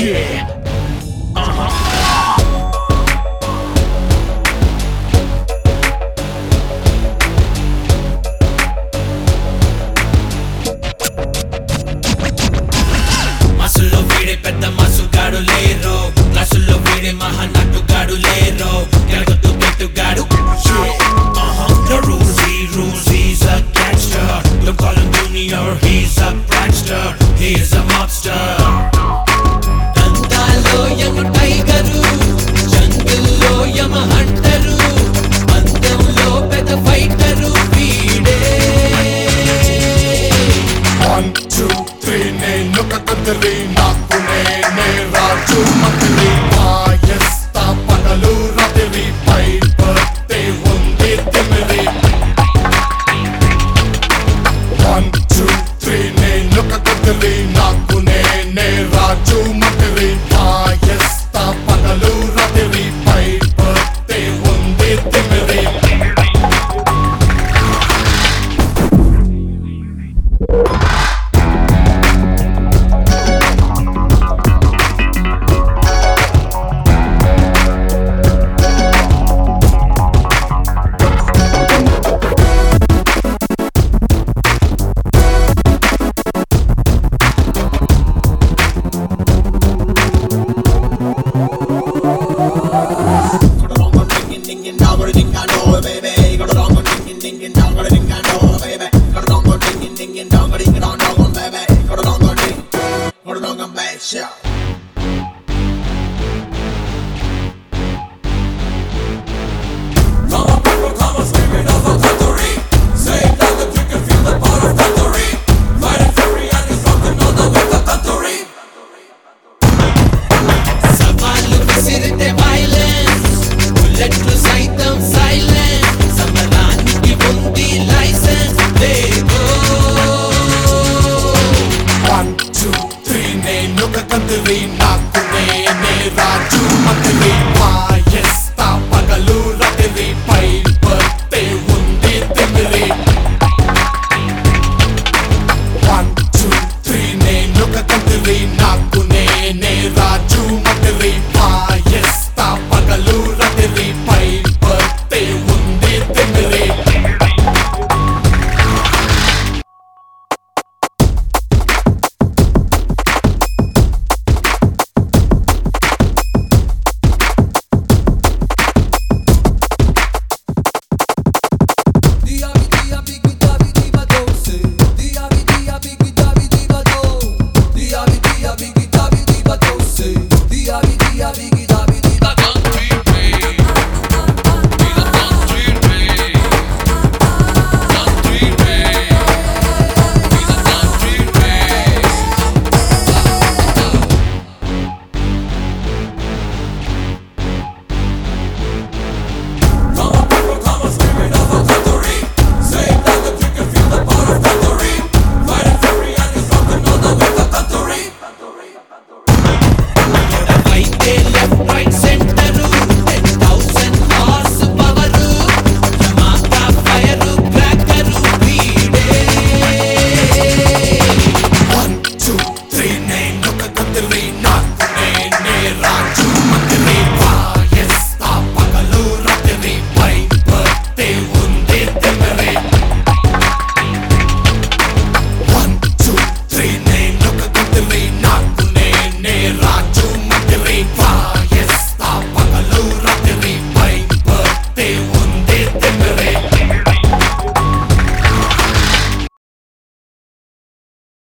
Yeah. మసుల్లో వీడే పెద్ద మసుగాడు లేరు క్లాసుల్లో వీడే మహానటుగాడు లేరు గెలగొట్టు గెట్టుగాడు No rules, he rules, he's a gangster Don't call him junior, he's a prankster He is a mobster దంతాలో యమ టైగరు జంగిల్లో యమ హంటరు పందెంలో పెద్ద ఫైటరు వీడే One, two, three, నేను కథరి నాకు నేనే రాజు మంత్రి మాయస్త పగలు రాత్రి పై పత్తే ఉంది తిమిరి One, two, three, నేను కథరి నాకు నేనే రాజు మంత్రి మాయస్త పగలు రాత్రి పై పత్తే ఉంది తిమిరి Got a wrong one, ding ding ding, dong, got a ding I know, baby. Got a wrong one, ding ding ding, dong, got a ding I know, baby. Got a wrong one, ding ding ding, dong, got a